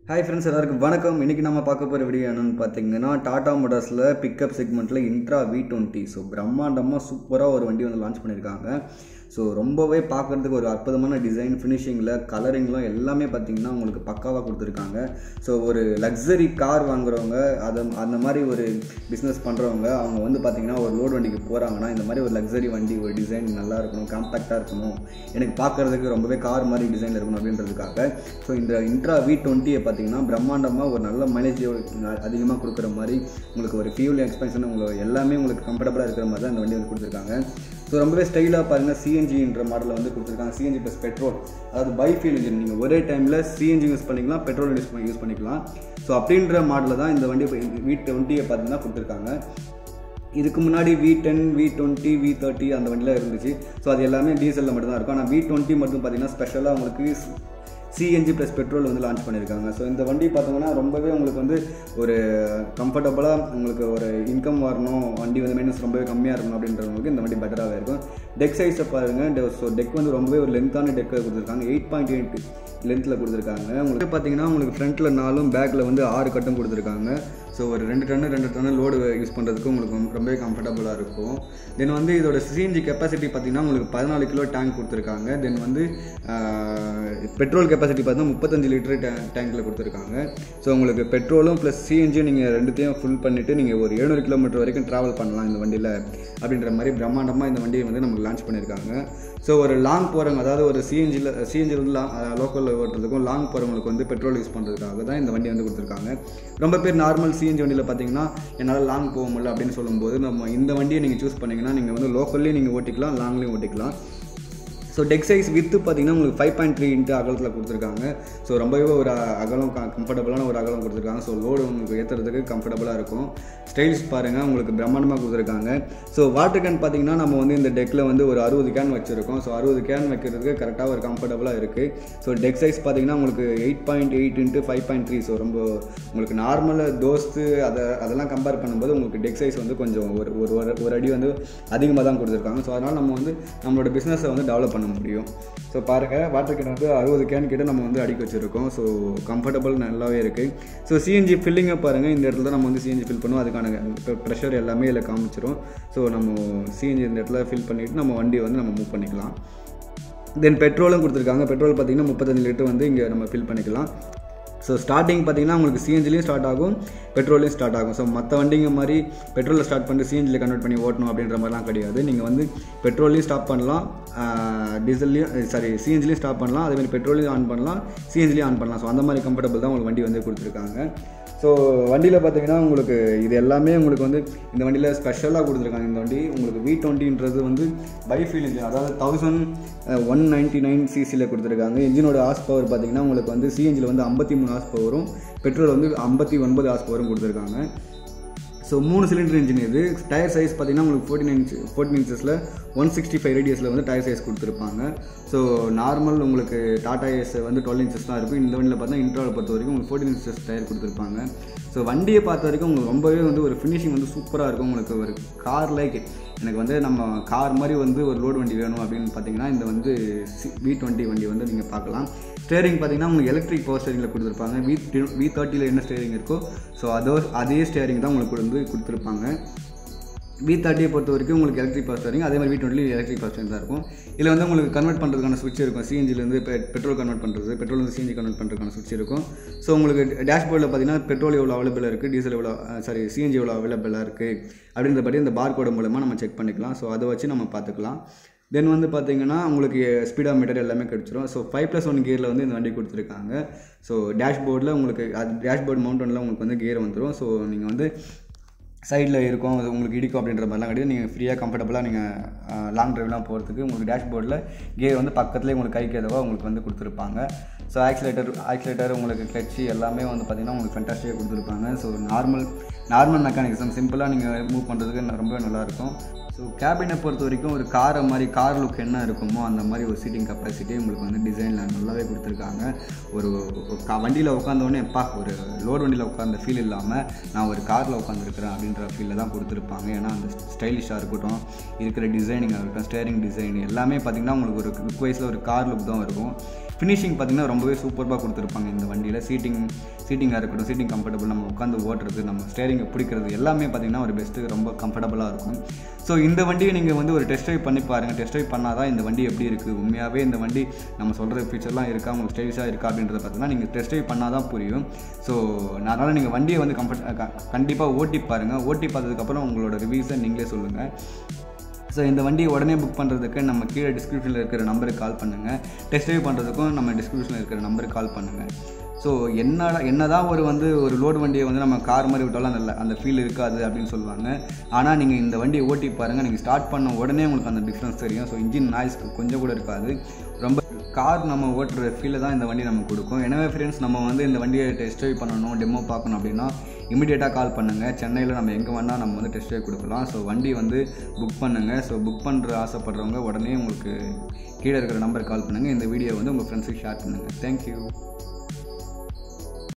hi friends எல்லாருக்கும் வணக்கம் இன்றைக்கி நம்ம பார்க்க போகிற வீடியோ என்னென்னு பார்த்தீங்கன்னா டாடா மோட்டார்ஸில் பிக்கப் செக்மெண்ட்டில் இன்ட்ரா வி டுவெண்ட்டி ஸோ பிரம்மாண்டமாக சூப்பராக ஒரு வண்டி வந்து லான்ச் பண்ணியிருக்காங்க ஸோ ரொம்பவே பார்க்குறதுக்கு ஒரு அற்புதமான டிசைன் ஃபினிஷிங்கில் கலரிங்லாம் எல்லாமே பார்த்தீங்கன்னா உங்களுக்கு பக்காவாக கொடுத்துருக்காங்க ஸோ ஒரு லக்ஸரி கார் வாங்குறவங்க அதை அந்த மாதிரி ஒரு பிஸ்னஸ் பண்ணுறவங்க அவங்க வந்து பார்த்தீங்கன்னா ஒரு லோடு வண்டிக்கு போகிறாங்கன்னா இந்த மாதிரி ஒரு லக்ஸரி வண்டி ஒரு டிசைன் நல்லா இருக்கணும் காம்பேக்டாக இருக்கணும் எனக்கு பார்க்குறதுக்கு ரொம்பவே கார் மாதிரி டிசைனில் இருக்கணும் அப்படின்றதுக்காக ஸோ இந்த இன்ட்ரா வி டுவெண்ட்டியை பார்த்தீங்கன்னா பிரம்மாண்டமாக ஒரு நல்ல மைலேஜ் அதிகமாக கொடுக்குற மாதிரி உங்களுக்கு ஒரு ஃபியூல் எக்ஸ்பென்ஷன் உங்களுக்கு எல்லாமே உங்களுக்கு கம்ஃபர்டபுளாக இருக்கிற மாதிரி தான் இந்த வண்டி வந்து கொடுத்துருக்காங்க ஸோ ரொம்பவே ஸ்டைலாக பாருங்கள் சிஎன்ஜின்ற மாடலில் வந்து கொடுத்துருக்காங்க சிஎன்ஜி ப்ளஸ் பெட்ரோல் அதாவது பை ஃபியூல் இன்ஜின் நீங்கள் ஒரே டைமில் சிஎன்ஜி யூஸ் பண்ணிக்கலாம் பெட்ரோல் யூஸ் பண்ணி யூஸ் பண்ணிக்கலாம் ஸோ அப்படின்ற மாடலில் தான் இந்த வண்டி வி டுவெண்ட்டியை பார்த்தீங்கன்னா கொடுத்துருக்காங்க இதுக்கு முன்னாடி V ten V twenty V thirty அந்த வண்டிலாம் இருந்துச்சு ஸோ அது எல்லாமே டீசலில் மட்டும்தான் இருக்கும் ஆனால் வி டுவெண்ட்டி மட்டும் பார்த்தீங்கன்னா ஸ்பெஷலாக உங்களுக்கு சிஎன்ஜி ப்ளஸ் பெட்ரோல் வந்து லான்ச் பண்ணியிருக்காங்க ஸோ இந்த வண்டி பார்த்தோம்னா ரொம்பவே உங்களுக்கு வந்து ஒரு கம்ஃபர்டபுளாக உங்களுக்கு ஒரு இன்கம் வரணும் வண்டி வந்து மெயின்ஸ் ரொம்பவே கம்மியாக இருக்கணும் அப்படின்றவங்களுக்கு இந்த வண்டி பெட்டராகவே இருக்கும் டெக் சைஸை பாருங்கள் ஸோ டெக் வந்து ரொம்பவே ஒரு லென்த்தான டெக்கை கொடுத்துருக்காங்க எயிட் பாயிண்ட் எயிட் லென்த்தில் கொடுத்துருக்காங்க உங்களுக்கு பார்த்தீங்கன்னா உங்களுக்கு ஃப்ரண்ட்டில் நாலும் பேக்கில் வந்து ஆறு கட்டும் கொடுத்துருக்காங்க ஸோ ஒரு ரெண்டு டன்னு ரெண்டு டன்னு லோடு யூஸ் பண்ணுறதுக்கு உங்களுக்கு ரொம்பவே கம்ஃபர்டபுளாக இருக்கும் தென் வந்து இதோட சிஎன்ஜி கெப்பாசிட்டி பார்த்தீங்கன்னா உங்களுக்கு பதினாலு கிலோ டேங்க் கொடுத்துருக்காங்க தென் வந்து பெட்ரோல் கெப்பாசிட்டி பார்த்தீங்கன்னா முப்பத்தஞ்சு லிட்டர் டே டேங்க்கில் கொடுத்துருக்காங்க ஸோ உங்களுக்கு பெட்ரோலும் ப்ளஸ் சிஎன்ஜி நீங்கள் ரெண்டுத்தையும் ஃபுல் பண்ணிவிட்டு நீங்கள் ஒரு எழுநூறு கிலோமீட்டர் வரைக்கும் ட்ராவல் பண்ணலாம் இந்த வண்டியில் அப்படின்ற மாதிரி பிரம்மாண்டமாக இந்த வண்டியை வந்து நமக்கு லான்ச் பண்ணியிருக்காங்க ஸோ ஒரு லாங் போகிறவங்க அதாவது ஒரு சிஎன்ஜியில் சிஎன்ஜி வந்து லாங் லோக்கலில் ஓட்டுறதுக்கும் லாங் போகிறவங்களுக்கு வந்து பெட்ரோல் யூஸ் பண்ணுறதுக்காக தான் இந்த வண்டி வந்து கொடுத்துருக்காங்க ரொம்ப பேர் நார்மல் சிஎன்ஜி வண்டியில் பார்த்தீங்கன்னா என்னால் லாங் போக முடியல அப்படின்னு சொல்லும்போது நம்ம இந்த வண்டியை நீங்கள் சூஸ் பண்ணிங்கன்னா நீங்கள் வந்து லோக்கல்லையும் நீங்கள் ஓட்டிக்கலாம் லாங்லேயும் ஓட்டிக்கலாம் ஸோ டெக் சைஸ் வித்து பார்த்தீங்கன்னா உங்களுக்கு ஃபைவ் பாயிண்ட் த்ரீ இன்ட்டு அகலத்தில் கொடுத்துருக்காங்க ஸோ ரொம்பவே ஒரு அகலம் கம்ஃபர்டபுளான ஒரு அகலம் கொடுத்துருக்காங்க ஸோ லோடு உங்களுக்கு ஏற்றுறதுக்கு கம்ஃபர்டபுளாக இருக்கும் ஸ்டைல்ஸ் பாருங்கள் உங்களுக்கு பிரம்மாண்டமாக கொடுத்துருக்காங்க ஸோ வாட்டர் கேன் பார்த்தீங்கன்னா நம்ம வந்து இந்த டெக்கில் வந்து ஒரு அறுபது கேன் வச்சுருக்கோம் ஸோ அறுபது கேன் வைக்கிறதுக்கு கரெக்டாக ஒரு கம்ஃபர்டபுளாக இருக்குது ஸோ டெக் சைஸ் பார்த்தீங்கன்னா உங்களுக்கு eight point eight into five point three so ரொம்ப உங்களுக்கு நார்மல் தோஸ்து அதை அதெல்லாம் கம்பேர் பண்ணும்போது உங்களுக்கு டெக் சைஸ் வந்து கொஞ்சம் ஒரு ஒரு ஒரு அடி வந்து அதிகமாக தான் கொடுத்துருக்காங்க ஸோ அதனால் நம்ம வந்து நம்மளோட பிஸ்னஸை வந்து டெவலப் பண்ண முடியும் ஸோ பாருங்கள் வாட்டர் கேன் வந்து அறுபது கேன் கிட்ட நம்ம வந்து அடிக்க வச்சுருக்கோம் ஸோ கம்ஃபர்டபுள் நல்லாவே இருக்குது ஸோ சிஎன்ஜி ஃபில்லிங்கை பாருங்கள் இந்த இடத்துல நம்ம வந்து சிஎன்ஜி ஃபில் பண்ணுவோம் அதுக்கான ப்ரெஷர் எல்லாமே இதில் காமிச்சிரும் ஸோ நம்ம சிஎன்ஜி இந்த இடத்துல ஃபில் பண்ணிவிட்டு நம்ம வண்டியை வந்து நம்ம மூவ் பண்ணிக்கலாம் தென் பெட்ரோலும் கொடுத்துருக்காங்க பெட்ரோல் பார்த்திங்கன்னா முப்பத்தஞ்சு லிட்டர் வந்து இங்கே நம்ம ஃபில் பண்ணிக்கலாம் ஸோ ஸ்டார்டிங் பார்த்தீங்கன்னா உங்களுக்கு சிஎன்ஜிலையும் ஸ்டார்ட் ஆகும் பெட்ரோலையும் ஸ்டார்ட் ஆகும் ஸோ மற்ற வண்டிங்க மாதிரி பெட்ரோலில் ஸ்டார்ட் பண்ணிட்டு சிஎன்ஜியில் கன்வெர்ட் பண்ணி ஓட்டணும் அப்படின்ற மாதிரிலாம் கிடையாது நீங்கள் வந்து பெட்ரோல்லையும் ஸ்டாப் பண்ணலாம் டீசல்லையும் சாரி சிஎன்ஜிலையும் ஸ்டாப் பண்ணலாம் அதேமாதிரி பெட்ரோலையும் ஆன் பண்ணலாம் சிஎன்ஜிலையும் ஆன் பண்ணலாம் ஸோ அந்த மாதிரி கம்ஃபர்டபுள் தான் உங்களுக்கு வண்டி வந்து கொடுத்துருக்காங்க ஸோ வண்டியில் பார்த்தீங்கன்னா உங்களுக்கு இது எல்லாமே உங்களுக்கு வந்து இந்த வண்டியில் ஸ்பெஷலாக கொடுத்துருக்காங்க இந்த வண்டி உங்களுக்கு வி டுவெண்ட்டின்றது வந்து பைஃபீல் இன்ஜின் அதாவது தௌசண்ட் ஒன் நைன்ட்டி நைன் சிசியில் கொடுத்துருக்காங்க இன்ஜினோட ஹார்ஸ் பவர் பார்த்தீங்கன்னா உங்களுக்கு வந்து சிஎன்ஜியில் வந்து ஐம்பத்தி மூணு ஹார்ஸ் பவரும் பெட்ரோல் வந்து ஐம்பத்தி ஒன்பது ஹார்ஸ் பவரும் கொடுத்துருக்காங்க ஸோ மூணு சிலிண்டர் இன்ஜின் இது டயர் சைஸ் பார்த்தீங்கன்னா உங்களுக்கு ஃபோர்ட்டின் இன்ச் ஃபோர்ட்டின் இன்ச்சஸில் ஒன் சிக்ஸ்டி ஃபைவ் ரேடியஸில் வந்து டயர் சைஸ் கொடுத்துருப்பாங்க ஸோ நார்மல் உங்களுக்கு டாடா ஏஸ் வந்து டுவெல் இன்ச்சஸ் தான் இருக்கும் இந்த வண்டியில் பார்த்தா இன்ட்ராவில் பொறுத்த வரைக்கும் உங்களுக்கு ஃபோர்ட்டின் இன்ச்சஸ் டயர் கொடுத்துருப்பாங்க ஸோ வண்டியை பார்த்த வரைக்கும் உங்களுக்கு ரொம்பவே வந்து ஒரு ஃபினிஷிங் வந்து சூப்பராக இருக்கும் உங்களுக்கு ஒரு கார் லைக் எனக்கு வந்து நம்ம கார் மாதிரி வந்து ஒரு லோடு வண்டி வேணும் அப்படின்னு பார்த்தீங்கன்னா இந்த வந்து வி டுவெண்ட்டி வண்டி வந்து நீங்கள் பார்க்கலாம் ஸ்டேரிங் பார்த்தீங்கன்னா உங்களுக்கு எலக்ட்ரிக் பவர் ஸ்டேரிங்கில் கொடுத்துருப்பாங்க வி வி தேர்ட்டியில் என்ன ஸ்டேரிங் இருக்கோ ஸோ அதோ அதே ஸ்டேரிங் தான் உங்களுக்கு வந்து கொடுத்துருப்பாங்க வி தேர்ட்டியை பொறுத்த வரைக்கும் உங்களுக்கு எலக்ட்ரிக் பவர் ஸ்டேரிங் அதே மாதிரி V twenty electric power steering தான் இருக்கும் இதில் வந்து உங்களுக்கு கன்வெர்ட் பண்ணுறதுக்கான சுவிட்ச் இருக்கும் சிஎன்ஜிலேருந்து பெட்ரோல் கன்வெர்ட் பண்ணுறது பெட்ரோல் வந்து சிஎன்ஜி கன்வெர்ட் பண்ணுறதுக்கான சுவிட்ச் இருக்கும் ஸோ உங்களுக்கு டேஷ்போர்டில் பார்த்தீங்கன்னா பெட்ரோல் எவ்வளோ அவைலபிளாக இருக்குது டீசல் எவ்வளோ சாரி சிஎன்ஜி எவ்வளோ அவைலபிளாக இருக்குது அப்படின்றபடி இந்த பார் கோடு மூலமாக நம்ம செக் பண்ணிக்கலாம் ஸோ அதை வச்சு நம்ம பார்த்துக்கலாம் தென் வந்து பார்த்தீங்கன்னா உங்களுக்கு ஸ்பீடா மீட்டர் எல்லாமே கிடச்சிரும் ஸோ ஃபைவ் ப்ளஸ் ஒன் கியரில் வந்து இந்த வண்டி கொடுத்துருக்காங்க ஸோ டேஷ்போர்டில் உங்களுக்கு அது டேஷ்போர்ட் மவுண்டனில் உங்களுக்கு வந்து கியர் வந்துடும் ஸோ நீங்கள் வந்து சைடில் இருக்கும் அது உங்களுக்கு இடிக்கும் அப்படின்ற மாதிரிலாம் கிடையாது நீங்கள் ஃப்ரீயாக கம்ஃபர்டபுளாக நீங்கள் லாங் ட்ரைவ்லாம் போகிறதுக்கு உங்களுக்கு டேஷ்போர்டில் கியர் வந்து பக்கத்துலேயே உங்களுக்கு கைக்கு எதுவாக உங்களுக்கு வந்து கொடுத்துருப்பாங்க ஸோ ஆக்சிலேட்டர் ஆக்சிலேட்டர் உங்களுக்கு கிளச்சி எல்லாமே வந்து பார்த்திங்கன்னா உங்களுக்கு ஃபென்டாஸ்டிக்காக கொடுத்துருப்பாங்க ஸோ நார்மல் நார்மல் மெக்கானிக்ஸம் சிம்பிளாக நீங்கள் மூவ் பண்ணுறதுக்கு ரொம்பவே நல்லாயிருக்கும் ஸோ கேபினை பொறுத்த வரைக்கும் ஒரு காரை மாதிரி கார் லுக் என்ன இருக்குமோ அந்த மாதிரி ஒரு சீட்டிங் கெப்பாசிட்டி உங்களுக்கு வந்து டிசைனில் நல்லாவே கொடுத்துருக்காங்க ஒரு வண்டியில் உட்காந்தோடனே எப்பா ஒரு லோடு வண்டியில் உட்காந்த ஃபீல் இல்லாமல் நான் ஒரு காரில் உட்காந்துருக்கிறேன் அப்படின்ற ஃபீலில் தான் கொடுத்துருப்பாங்க ஏன்னா அந்த ஸ்டைலிஷாக இருக்கட்டும் இருக்கிற டிசைனிங்காக இருக்கட்டும் ஸ்டேரிங் டிசைன் எல்லாமே பார்த்திங்கன்னா உங்களுக்கு ஒரு லுக் வைஸில் ஒரு கார் லுக் தான் இருக்கும் ஃபினிஷிங் பார்த்தீங்கன்னா ரொம்பவே சூப்பராக கொடுத்துருப்பாங்க இந்த வண்டியில் சீட்டிங் சீட்டிங்காக இருக்கட்டும் சீட்டிங் கம்ஃபர்டபுள் நம்ம உட்காந்து ஓட்டுறது நம்ம ஸ்டேரிங்கை பிடிக்கிறது எல்லாமே பார்த்தீங்கன்னா ஒரு பெஸ்ட்டு ரொம்ப கம்ஃபர்டபுளாக இருக்கும் ஸோ இந்த வண்டியை நீங்கள் வந்து ஒரு டெஸ்ட் ட்ரைவ் பண்ணி பாருங்கள் டெஸ்ட் ட்ரைவ் பண்ணால் தான் இந்த வண்டி எப்படி இருக்குது உண்மையாகவே இந்த வண்டி நம்ம சொல்கிற ஃபீச்சர்லாம் இருக்கா உங்களுக்கு ஸ்டைலிஷாக இருக்கா அப்படின்றத பார்த்தீங்கன்னா நீங்கள் டெஸ்ட் ட்ரைவ் பண்ணால் தான் புரியும் ஸோ அதனால் நீங்கள் வண்டியை வந்து கம்ஃபர்ட் கண்டிப்பாக ஓட்டி பாருங்கள் ஓட்டி பார்த்ததுக்கப்புறம் உங்களோட ரிவ்யூஸை நீங்களே சொல்லுங்கள் ஸோ இந்த வண்டியை உடனே புக் பண்ணுறதுக்கு நம்ம கீழே டிஸ்கிரிப்ஷனில் இருக்கிற நம்பருக்கு கால் பண்ணுங்கள் டெஸ்ட் ட்ரைவ் பண்ணுறதுக்கும் நம்ம டிஸ்கிரிப்ஷனில் இருக்கிற நம்பருக்கு கால் பண்ணுங்கள் ஸோ என்ன என்னதான் ஒரு வந்து ஒரு லோடு வண்டியை வந்து நம்ம கார் மாதிரி விட்டாலும் அந்த அந்த ஃபீல் இருக்காது அப்படின்னு சொல்லுவாங்க ஆனால் நீங்கள் இந்த வண்டியை ஓட்டி பாருங்கள் நீங்கள் ஸ்டார்ட் பண்ண உடனே உங்களுக்கு அந்த டிஃப்ரென்ஸ் தெரியும் ஸோ இன்ஜின் நாய்ஸ்க்கு கொஞ்சம் கூட இருக்காது ரொம்ப கார் நம்ம ஓட்டுற ஃபீலை தான் இந்த வண்டி நமக்கு கொடுக்கும் எனவே ஃப்ரெண்ட்ஸ் நம்ம வந்து இந்த வண்டியை டெஸ்ட் ட்ரைவ் பண்ணணும் டெமோ பார்க்கணும் அப்படின்னா இமீடியட்டாக கால் பண்ணுங்கள் சென்னையில் நம்ம எங்கே வேணால் நம்ம வந்து டெஸ்ட் ட்ரைவ் கொடுக்கலாம் ஸோ வண்டி வந்து புக் பண்ணுங்கள் ஸோ புக் பண்ணுற ஆசைப்படுறவங்க உடனே உங்களுக்கு கீழே இருக்கிற நம்பர் கால் பண்ணுங்கள் இந்த வீடியோ வந்து உங்கள் ஃப்ரெண்ட்ஸுக்கு ஷேர் பண்ணுங்கள் தேங்க்யூ